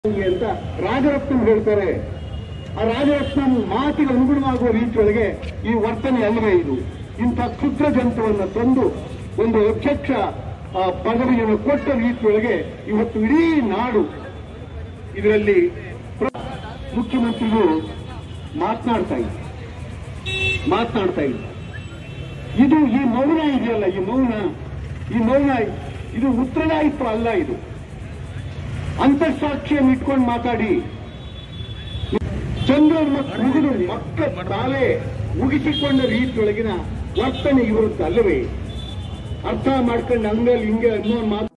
ಹಿಂಗೆ ಅಂತ ರಾಜರತ್ನಂ ಹೇಳ್ತಾರೆ ಆ ರಾಜರತ್ನಂ ಮಾತಿಗೆ ಅನುಗುಣವಾಗುವ ರೀತಿಯೊಳಗೆ ಈ ವರ್ತನೆ ಅಲ್ಲವೇ ಇದು ಇಂಥ ಕ್ಷುದ್ರ ಜಂತುವನ್ನು ತಂದು ಒಂದು ಅಧ್ಯಕ್ಷ ಆ, ಪದವಿಯನ್ನು ಕೊಟ್ಟ ರೀತಿಯೊಳಗೆ ಇವತ್ತು ಇಡೀ ನಾಡು ಇದರಲ್ಲಿ ಪ್ರ- ಮುಖ್ಯಮಂತ್ರಿಗಳು ಮಾತನಾಡ್ತಾ ಇದ್ದಾರೆ ಮಾತನಾಡ್ತಾ ಇದ್ದಾರೆ ಇದು ಈ ಮೌನ ಇದೆಯಲ್ಲ ಈ ಮೌನ ಈ ಮೌನ ಇದು ಉತ್ತರದಾಯಿತ್ವ ಅಲ್ಲ ಇದು ಅಂತಃಸಾಕ್ಷಿಯನ್ನು ಇಟ್ಕೊಂಡು ಮಾತಾಡಿ ಚಂದ್ರ ಮುಗಿದು ಮಕ್ಕ ತಾವೇ ಮುಗಿಸಿಕೊಂಡ ರೀತಿಯೊಳಗಿನ ವರ್ತನೆ ಇರುತ್ತ ಅಲ್ಲವೇ ಅರ್ಥ ಮಾಡ್ಕೊಂಡು ಹಂಗಲ್ಲಿ ಹಿಂಗೆ ಅನ್ನೋ ಮಾತು